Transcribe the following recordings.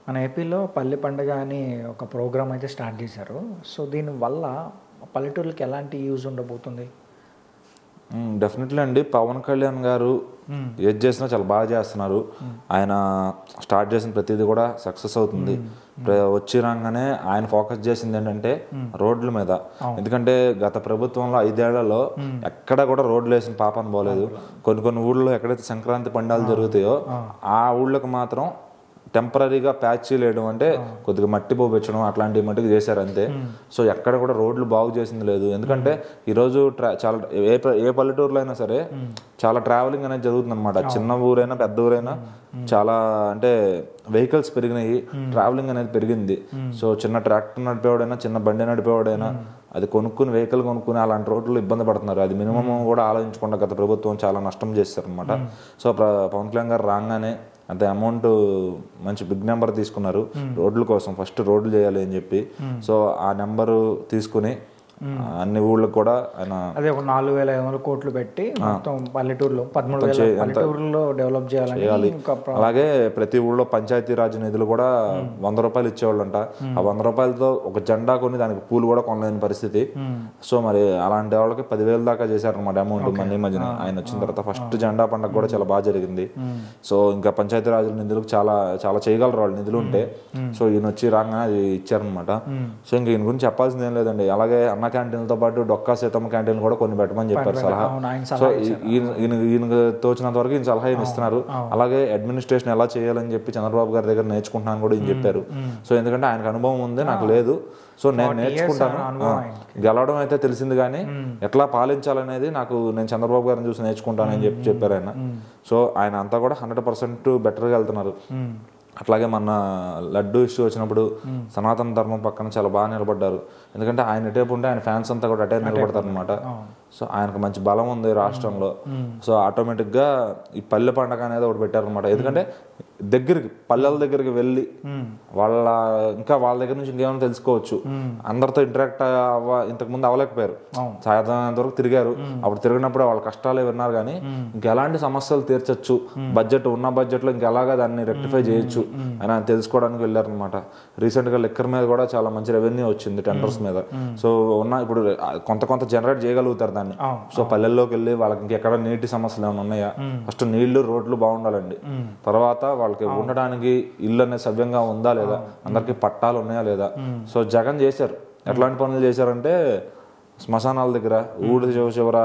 మన ఏపీలో పల్లె పండుగ అని ఒక ప్రోగ్రామ్ అయితే స్టార్ట్ చేశారు సో దీనివల్ల పల్లెటూర్లకి ఎలాంటి యూజ్ ఉండబోతుంది డెఫినెట్లీ అండి పవన్ కళ్యాణ్ గారు ఏది చేసినా చాలా బాగా చేస్తున్నారు ఆయన స్టార్ట్ చేసిన ప్రతిదీ కూడా సక్సెస్ అవుతుంది ప్ర- వచ్చి రాగానే ఆయన ఫోకస్ చేసింది ఏంటంటే రోడ్ల మీద ఎందుకంటే గత ప్రభుత్వంలో ఐదేళ్లలో ఎక్కడ కూడా రోడ్లు వేసిన పాపన పోలేదు కొన్ని కొన్ని ఊళ్ళో ఎక్కడైతే సంక్రాంతి పండాలు జరుగుతాయో ఆ ఊళ్ళకి మాత్రం టెంపరీగా ప్యాచ్ వేయడం అంటే కొద్దిగా మట్టి పోపించడం అట్లాంటి మట్టికి చేశారు అంతే సో ఎక్కడ కూడా రోడ్లు బాగు చేసింది లేదు ఎందుకంటే ఈరోజు ట్రా చాలా ఏ ప్ర- ఏ పల్లెటూరులో అయినా సరే చాలా ట్రావెలింగ్ అనేది జరుగుతుంది అనమాట చిన్న ఊరైనా పెద్ద ఊరైనా చాలా అంటే వెహికల్స్ పెరిగినాయి ట్రావెలింగ్ అనేది పెరిగింది సో చిన్న ట్రాక్టర్ నడిపేవాడైనా చిన్న బండి నడిపేవాడైనా అది కొనుక్కుని వెహికల్ కొనుక్కుని అలాంటి రోడ్లు ఇబ్బంది పడుతున్నారు అది మినిమం కూడా ఆలోచించకుండా గత ప్రభుత్వం చాలా నష్టం చేస్తారు అనమాట సో ప్ర- పవన్ కళ్యాణ్ గారు రాగానే అంత అమౌంట్ మంచి బిగ్ నెంబర్ తీసుకున్నారు రోడ్ల కోసం ఫస్ట్ రోడ్లు చేయాలి అని చెప్పి సో ఆ నెంబరు తీసుకుని అన్ని ఊళ్ళకి కూడా ఆయన అదే ఒక నాలుగు వేల ఐదు వందల కోట్లు పెట్టి మొత్తం పల్లెటూరులో పదమూడు వేల పల్లెటూరులో డెవలప్ చేయాలని ఇంకా ప్ర- అలాగే ప్రతి ఊళ్ళో పంచాయతీ రాజ్ నిధులు కూడా వంద రూపాయలు ఇచ్చేవాళ్ళంట ఆ వంద రూపాయలతో ఒక జెండా కొని దానికి పూలు కూడా కొనలేని పరిస్థితి సో మరి అలాంటి వాళ్ళకి పదివేల దాకా చేశారన్నమాట అమౌంట్ మనీ మధ్యన ఆయన వచ్చిన తర్వాత ఫస్ట్ జెండా పండగ కూడా చాలా బాగా జరిగింది సో ఇంకా పంచాయతీ రాజుల నిధులకు చాలా చాలా చేయగలరు వాళ్ళు నిధులు ఉంటే సో ఈయన వచ్చి రాగానే అది ఇచ్చారనమాట సో ఇంకా ఈయన గురించి చెప్పాల్సింది ఏం లేదండి అలాగే అన్న క్యాంటీన్లతో పాటు డొక్కా సీతమ్మ క్యాంటీన్ కూడా కొన్ని పెట్టమని చెప్పారు సలహా అవును, ఆయన సో ఈ- ఈయన ఈయన ఈయన తోచినంత వరకు ఈయన సలహా ఈయన ఇస్తున్నారు అలాగే అడ్మినిస్ట్రేషన్ ఎలా చేయాలని చెప్పి చంద్రబాబు గారి దగ్గర నేర్చుకుంటున్నాను కూడా ఈయన చెప్పారు సో ఎందుకంటే ఆయనకు అనుభవం ఉంది నాకు లేదు సో నేను నేర్చుకుంటాను ఆ, గెలవడం అయితే తెలిసింది కానీ ఎట్లా పాలించాలనేది నాకు నేను చంద్రబాబు గారిని చూసి నేర్చుకుంటానని చెప్పి చెప్పారు ఆయన సో ఆయన అంతా కూడా హండ్రెడ్ పర్సెంట్ బెటర్గా వెళ్తున్నారు అట్లాగే మన లడ్డు ఇష్యూ వచ్చినప్పుడు సనాతన ధర్మం పక్కన చాలా బాగా నిలబడ్డారు ఎందుకంటే ఆయన టేపు ఉంటే ఆయన ఫ్యాన్స్ అంతా కూడా అటే నిలబడతారు అనమాట సో ఆయనకు మంచి బలం ఉంది రాష్ట్రంలో సో ఆటోమేటిక్ గా ఈ పల్లె పండగ అనేది ఒకటి పెట్టారనమాట ఎందుకంటే దగ్గరికి పల్లెల దగ్గరికి వెళ్ళి వాళ్ళ ఇంకా వాళ్ళ దగ్గర నుంచి ఇంకేమైనా తెలుసుకోవచ్చు అందరితో ఇంటరాక్ట్ అవ్వ ఇంతకు ముందు అవ్వలేకపోయారు సాయంత్రం వరకు తిరిగారు అప్పుడు తిరిగినప్పుడు వాళ్ళ కష్టాలే విన్నారు కానీ ఇంకెలాంటి సమస్యలు తీర్చొచ్చు బడ్జెట్ ఉన్న బడ్జెట్ లో ఇంకెలాగా దాన్ని రెక్టిఫై చేయొచ్చు అని ఆయన తెలుసుకోవడానికి వెళ్ళారనమాట రీసెంట్ గా లెక్కర్ మీద కూడా చాలా మంచి రెవెన్యూ వచ్చింది టెండర్స్ మీద సో ఉన్న ఇప్పుడు కొంత కొంత జనరేట్ చేయగలుగుతారు దాన్ని సో పల్లెల్లోకి వెళ్ళి వాళ్ళకి ఇంకెక్కడ నీటి సమస్యలు ఏమైనా ఉన్నాయా ఫస్ట్ నీళ్లు రోడ్లు బాగుండాలండి తర్వాత వాళ్ళకి ఉండడానికి ఇల్లు అనేది సవ్యంగా ఉందా లేదా అందరికి పట్టాలు ఉన్నాయా లేదా సో జగన్ చేశారు ఎట్లాంటి పనులు చేశారంటే శ్మశానాల దగ్గర ఊడి చివ చివర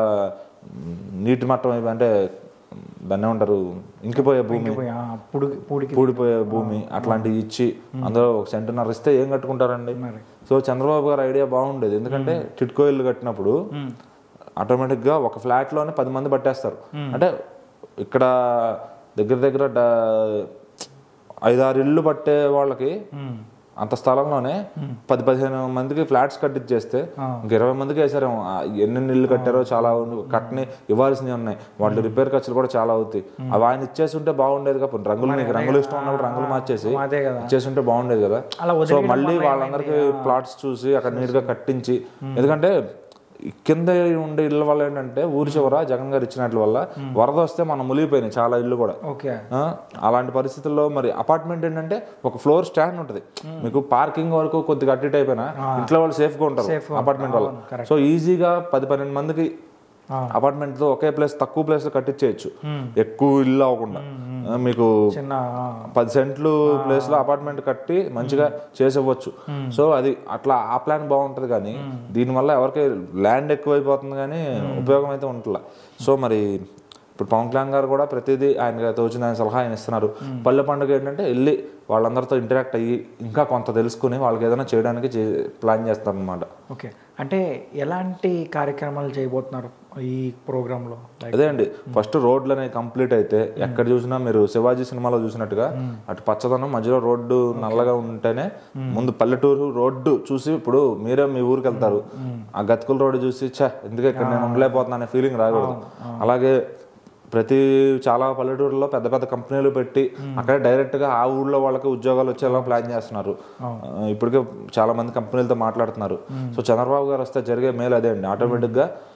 నీటి మట్టం అయిపోయి అంటే దాన్ని ఏమంటారు ఇంకిపోయే భూమి పోయి, ఆ, పుడికి పుడికి పూడిపోయే భూమి అట్లాంటివి ఇచ్చి అందులో ఒక సెంటున్నర ఇస్తే ఏం కట్టుకుంటారండి సో చంద్రబాబు గారి ఐడియా బాగుండేది ఎందుకంటే టిట్కో ఇల్లు కట్టినప్పుడు ఆటోమేటిక్ గా ఒక ఫ్లాట్ లోనే పది మంది పట్టేస్తారు అంటే ఇక్కడ దగ్గర దగ్గర డ- ఐదారు ఇల్లు పట్టే వాళ్ళకి అంత స్థలంలోనే పది పదిహేను మందికి ఫ్లాట్స్ కట్టించేస్తే ఇంక ఇరవై మందికి వేసారేమో ఆ ఎన్ని ఇల్లు కట్టారో చాలా ఉంది. కట్టని ఇవ్వాల్సినవి ఉన్నాయి వాటి రిపేర్ ఖర్చులు కూడా చాలా అవుతాయి అవి ఆయన ఇచ్చేసి ఉంటే బాగుండేది కాబట్టి రంగులు మీకు రంగులు ఇష్టం ఉన్నప్పుడు రంగులు మార్చేసి అదే కదా ఇచ్చేసి ఉంటే బాగుండేది కదా అలా సో మళ్ళీ వాళ్ళందరికీ ప్లాట్స్ చూసి అక్కడ నీట్ గా కట్టించి ఎందుకంటే ఈ కింద ఉండే ఇళ్ళ వల్ల ఏంటంటే ఊరి చివర జగన్ గారు ఇచ్చినట్ల వల్ల వరద వస్తే మనం మునిగిపోయినాయి చాలా ఇల్లు కూడా ఓకే ఆ, అలాంటి పరిస్థితుల్లో మరి అపార్ట్మెంట్ ఏంటంటే ఒక ఫ్లోర్ స్టాండ్ ఉంటుంది మీకు పార్కింగ్ వరకు కొద్దిగా అట్టి అయిపోయినా ఇంట్లో వాళ్ళు సేఫ్ గా ఉంటారు అపార్ట్మెంట్ వల్ల సో ఈజీగా పది పన్నెండు మందికి ఆ. అపార్ట్మెంట్ తో ఒకే ప్లేస్ తక్కువ ప్లేస్ లో కట్టించేయచ్చు ఎక్కువ ఇల్లు అవ్వకుండా ఆ, మీకు చిన్న ఆ, పది సెంట్లు ప్లేస్ లో అపార్ట్మెంట్ కట్టి మంచిగా చేసివ్వచ్చు సో అది అట్లా ఆ ప్లాన్ బాగుంటది కానీ దీనివల్ల ఎవరికి ల్యాండ్ ఎక్కువైపోతుంది కానీ ఉపయోగం అయితే ఉంటుందా సో మరి ఇప్పుడు పవన్ కళ్యాణ్ గారు కూడా ప్రతిదీ ఆయన తోచిన ఆయన సలహా ఆయన ఇస్తున్నారు పల్లె పండుగ ఏంటంటే వెళ్ళి వాళ్ళందరితో ఇంటరాక్ట్ అయ్యి ఇంకా కొంత తెలుసుకుని వాళ్ళకి ఏదైనా చేయడానికి చే- ప్లాన్ చేస్తారు అనమాట ఓకే అంటే ఎలాంటి కార్యక్రమాలు చేయబోతున్నారు ఈ ప్రోగ్రాంలో లైక్ అదే అండి ఫస్ట్ రోడ్లు అనేవి కంప్లీట్ అయితే ఎక్కడ చూసినా మీరు శివాజీ సినిమాలో చూసినట్టుగా అటు పచ్చదనం మధ్యలో రోడ్డు నల్లగా ఉంటేనే ముందు పల్లెటూరు రోడ్డు చూసి ఇప్పుడు మీరే మీ ఊరికి వెళ్తారు ఆ గతుకుల రోడ్డు చూసి ఛ ఎందుకు ఇక్కడ నేను ఉండలేకపోతున్నా అనే ఫీలింగ్ రాకూడదు అలాగే ప్రతి చాలా పల్లెటూరులో పెద్ద పెద్ద కంపెనీలు పెట్టి అక్కడే డైరెక్ట్ గా ఆ ఊళ్ళో వాళ్ళకి ఉద్యోగాలు వచ్చేలా ప్లాన్ చేస్తున్నారు ఆ, ఇప్పటికే చాలా మంది కంపెనీలతో మాట్లాడుతున్నారు సో చంద్రబాబు గారు వస్తే జరిగే మేలు అదే అండి ఆటోమేటిక్ గా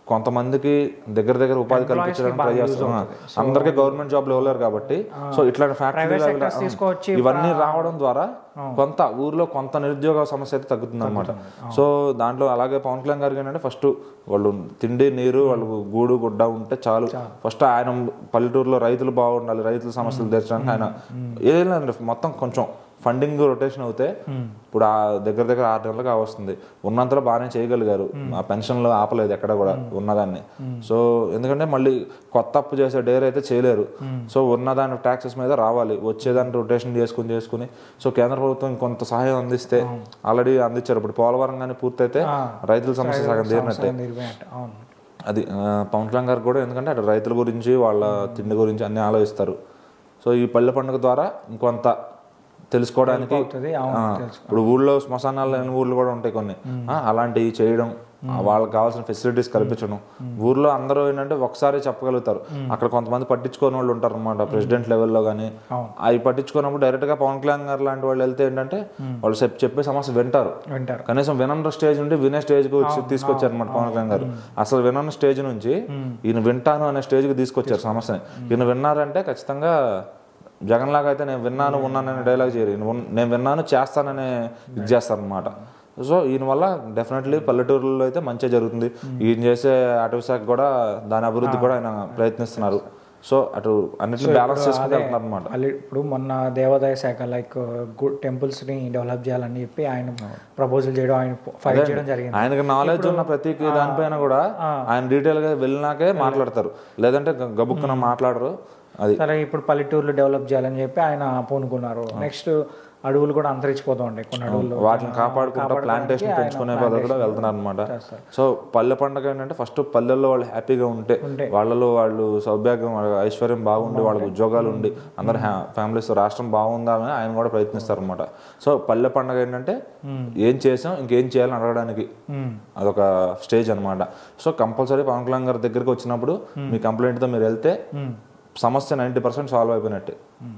కొంతమందికి దగ్గర దగ్గర ఉపాధి కల్పించడానికి ట్రై చేస్తున్నారు అందరికీ గవర్నమెంట్ జాబ్లు ఇవ్వలేరు కాబట్టి సో ఇట్లాంటి ఫ్యాక్టరీ తీసుకొచ్చి ఇవన్నీ రావడం ద్వారా కొంత ఊర్లో కొంత నిరుద్యోగ సమస్య అయితే తగ్గుతుంది అనమాట సో దాంట్లో అలాగే పవన్ కళ్యాణ్ గారికి ఏంటంటే ఫస్ట్ వాళ్ళు తిండి నీరు వాళ్ళు గూడు గుడ్డ ఉంటే చాలు ఫస్ట్ ఆయన పల్లెటూరులో రైతులు బాగుండాలి రైతుల సమస్యలు తీర్చడానికి ఆయన ఏదైనా మొత్తం కొంచెం ఫండింగ్ రొటేషన్ అవుతే ఇప్పుడు ఆ దగ్గర దగ్గర ఆరు నెలలకు వస్తుంది ఉన్నంతలో బాగానే చేయగలిగారు ఆ పెన్షన్లు ఆపలేదు ఎక్కడ కూడా ఉన్నదాన్ని సో ఎందుకంటే మళ్ళీ కొత్త అప్పు చేసే డేర్ అయితే చేయలేరు సో ఉన్నదాని ట్యాక్సెస్ మీద రావాలి వచ్చేదాన్ని రొటేషన్ చేసుకుని చేసుకుని సో కేంద్ర ప్రభుత్వం కొంత సహాయం అందిస్తే ఆల్రెడీ అందించారు ఇప్పుడు పోలవరం కానీ పూర్తయితే రైతుల సమస్య సగం తీరినట్టే నిర్వహణ అవును అది ఆ, పవన్ కళ్యాణ్ గారు కూడా ఎందుకంటే అటు రైతుల గురించి వాళ్ళ తిండి గురించి అన్ని ఆలోచిస్తారు సో ఈ పల్లె పండుగ ద్వారా ఇంకొంత తెలుసుకోవడానికి అవుతుంది అవును ఆ, ఇప్పుడు ఊళ్ళో శ్మశానాలు లేని ఊర్లు కూడా ఉంటాయి కొన్ని ఆ, అలాంటివి చేయడం ఆ, వాళ్ళకి కావాల్సిన ఫెసిలిటీస్ కల్పించడం ఊర్లో అందరూ ఏంటంటే ఒకసారి చెప్పగలుగుతారు అక్కడ కొంతమంది పట్టించుకోని వాళ్ళు ఉంటారు అనమాట ప్రెసిడెంట్ లెవెల్లో కానీ అవి పట్టించుకున్నప్పుడు డైరెక్ట్ గా పవన్ కళ్యాణ్ గారు లాంటి వాళ్ళు వెళ్తే ఏంటంటే వాళ్ళు చెప్ చెప్పే సమస్య వింటారు వింటారు కనీసం వినన్న స్టేజ్ నుండి వినే స్టేజ్ కి వచ్చి తీసుకొచ్చారు అనమాట పవన్ కళ్యాణ్ గారు అసలు వినన్న స్టేజ్ నుంచి ఈయన వింటాను అనే స్టేజ్ కి తీసుకొచ్చారు సమస్యని ఈయన విన్నారంటే ఖచ్చితంగా జగన్ లాగా అయితే నేను విన్నాను ఉన్నాననే డైలాగ్ చేయరు ఈయన ఉన్- నేను విన్నాను చేస్తాననే ఇది చేస్తారు అనమాట సో ఈయన వల్ల డెఫినెట్లీ పల్లెటూరులో అయితే మంచిగా జరుగుతుంది ఈయన చేసే అటవీ శాఖ కూడా దాని అభివృద్ధి కూడా ఆయన ప్రయత్నిస్తున్నారు సో అటు అన్నిటిని బ్యాలెన్స్ చేసుకుంటూ వెళ్తున్నారు అనమాట మళ్ళీ ఇప్పుడు మొన్న దేవాదాయ శాఖ లైక్ గుడ్ టెంపుల్స్ ని డెవలప్ చేయాలని చెప్పి ఆయన ప్రపోజల్ చేయడం ఆయన ఫైట్ చేయడం జరిగింది ఆయనకి నాలెడ్జ్ ఉన్న ప్రతి దానిపైన కూడా ఆయన డీటెయిల్ గా వెళ్ళినాకే మాట్లాడతారు లేదంటే గ- గబుక్కున మాట్లాడరు అది సరే ఇప్పుడు పల్లెటూర్లు డెవలప్ చేయాలని చెప్పి ఆయన పూనుకున్నారు నెక్స్ట్ అడవులు కూడా అంతరించిపోతూ ఉంటాయి కొన్ని అడవులు వాటిని కాపాడుకుంటూ ప్లాంటేషన్ పెంచుకునే పద్ధతి కూడా వెళ్తున్నారు అనమాట సో పల్లె పండుగ ఏంటంటే ఫస్ట్ పల్లెల్లో వాళ్ళు హ్యాపీగా ఉంటే వాళ్ళలో వాళ్ళు సౌభాగ్యం వాళ్ళ ఐశ్వర్యం బాగుండి వాళ్ళకి ఉద్యోగాలు ఉండి అందరు ఫ్యామిలీస్ రాష్ట్రం బాగుండాలని ఆయన కూడా ప్రయత్నిస్తారు అనమాట సో పల్లె పండుగ ఏంటంటే ఏం చేసాం ఇంకేం చేయాలని అడగడానికి మ్మ్. అదొక స్టేజ్ అన్నమాట సో కంపల్సరీ పవన్ కళ్యాణ్ గారి దగ్గరికి వచ్చినప్పుడు మీ కంప్లైంట్తో మీరు వెళ్తే సమస్య నైంటీ పర్సెంట్ సాల్వ్ అయిపోయినట్టే